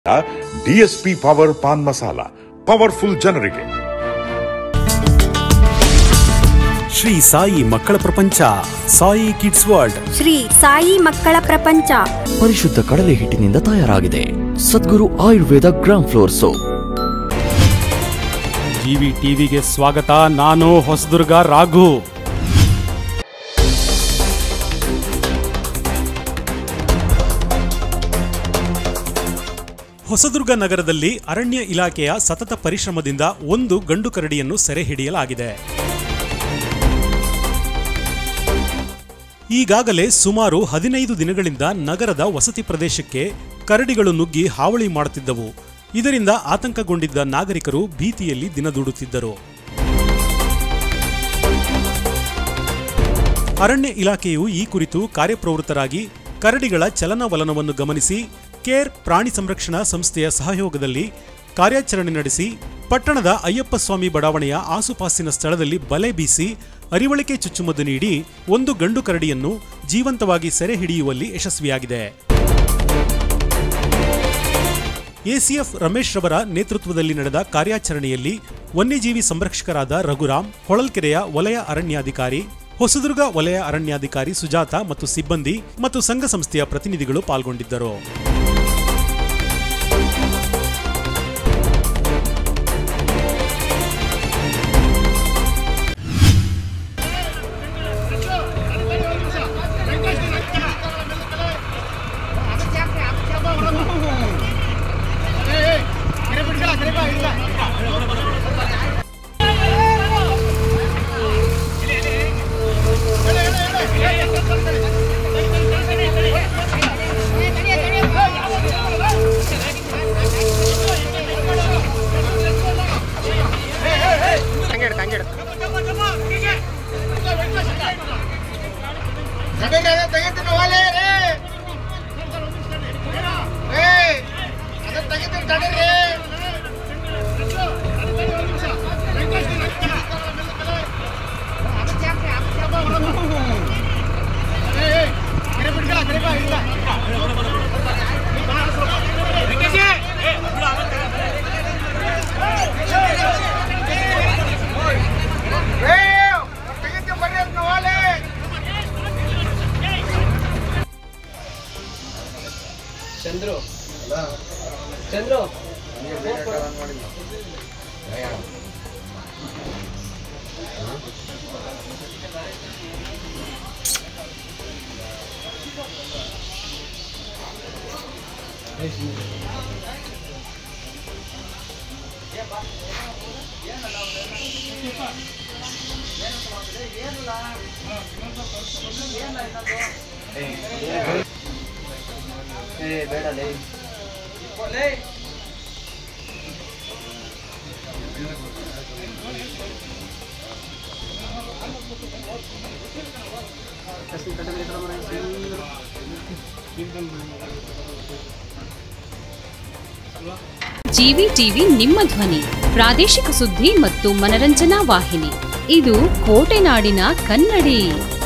DSP power pan masala powerful ಜನರಿಗೆ ಶ್ರೀ ಸಾಯಿ ಮಕ್ಕಳ ಪ್ರಪಂಚ ಸಾಯಿ ಕಿಡ್ಸ್ ವರ್ಲ್ಡ್ ಶ್ರೀ ಸಾಯಿ ಮಕ್ಕಳ ಪ್ರಪಂಚ ಪರಿಶುದ್ಧ ಕಡಲೆ ಹಿಟ್ಟಿನಿಂದ ತಯಾರಾಗಿದೆ Sadguru Ayurveda gram flour soap GV ಟಿವಿಗೆ ಸ್ವಾಗತ ನಾನು ಹೊಸದುರ್ಗ ರಾಘು ಹೊಸದುರ್ಗ ನಗರದಲ್ಲಿ ಅರಣ್ಯ ಇಲಾಖೆಯ ಸತತ ಪರಿಶ್ರಮದಿಂದ ಒಂದು ಗಂಡು ಕರಡಿಯನ್ನು ಸೆರೆ ಹಿಡಿಯಲಾಗಿದೆ ಈಗಾಗಲೇ ಸುಮಾರು ಹದಿನೈದು ದಿನಗಳಿಂದ ನಗರದ ವಸತಿ ಪ್ರದೇಶಕ್ಕೆ ಕರಡಿಗಳು ನುಗ್ಗಿ ಹಾವಳಿ ಮಾಡುತ್ತಿದ್ದವು ಇದರಿಂದ ಆತಂಕಗೊಂಡಿದ್ದ ನಾಗರಿಕರು ಭೀತಿಯಲ್ಲಿ ದಿನದೂಡುತ್ತಿದ್ದರು ಅರಣ್ಯ ಇಲಾಖೆಯು ಈ ಕುರಿತು ಕಾರ್ಯಪ್ರವೃತ್ತರಾಗಿ ಕರಡಿಗಳ ಚಲನವಲನವನ್ನು ಗಮನಿಸಿ ಕೇರ್ ಪ್ರಾಣಿ ಸಂರಕ್ಷಣಾ ಸಂಸ್ಥೆಯ ಸಹಯೋಗದಲ್ಲಿ ಕಾರ್ಯಾಚರಣೆ ನಡೆಸಿ ಪಟ್ಟಣದ ಅಯ್ಯಪ್ಪ ಸ್ವಾಮಿ ಬಡಾವಣೆಯ ಆಸುಪಾಸಿನ ಸ್ಥಳದಲ್ಲಿ ಬಲೆ ಬೀಸಿ ಅರಿವಳಿಕೆ ಚುಚ್ಚುಮದ್ದು ನೀಡಿ ಒಂದು ಗಂಡು ಕರಡಿಯನ್ನು ಜೀವಂತವಾಗಿ ಸೆರೆ ಹಿಡಿಯುವಲ್ಲಿ ಯಶಸ್ವಿಯಾಗಿದೆ ಎಸಿಎಫ್ ರಮೇಶ್ ರವರ ನೇತೃತ್ವದಲ್ಲಿ ನಡೆದ ಕಾರ್ಯಾಚರಣೆಯಲ್ಲಿ ವನ್ಯಜೀವಿ ಸಂರಕ್ಷಕರಾದ ರಘುರಾಮ್ ಹೊಳಲ್ಕೆರೆಯ ವಲಯ ಅರಣ್ಯಾಧಿಕಾರಿ ಹೊಸದುರ್ಗ ವಲಯ ಅರಣ್ಯಾಧಿಕಾರಿ ಸುಜಾತ ಮತ್ತು ಸಿಬ್ಬಂದಿ ಮತ್ತು ಸಂಘ ಸಂಸ್ಥೆಯ ಪ್ರತಿನಿಧಿಗಳು ಪಾಲ್ಗೊಂಡಿದ್ದರು ತೆಗಿತೀನಿ ಒಲೆ ರೀ ಏ ಅದನ್ನ ತೆಗಿತೀನಿ ತಡೀರಿ ಏ ತೆಗಿತೀನಿ ಬರ್ರಿ ಅದನ್ನ ಒಲೆ ಚಂದ್ರು ಚಂದ್ರು ಏ ಬೇಡ ಲೇ ಜಿವಿ ಟಿವಿ ನಿಮ್ಮ ಧ್ವನಿ ಪ್ರಾದೇಶಿಕ ಸುದ್ದಿ ಮತ್ತು ಮನರಂಜನಾ ವಾಹಿನಿ ಇದು ಕೋಟೆನಾಡಿನ ಕನ್ನಡಿ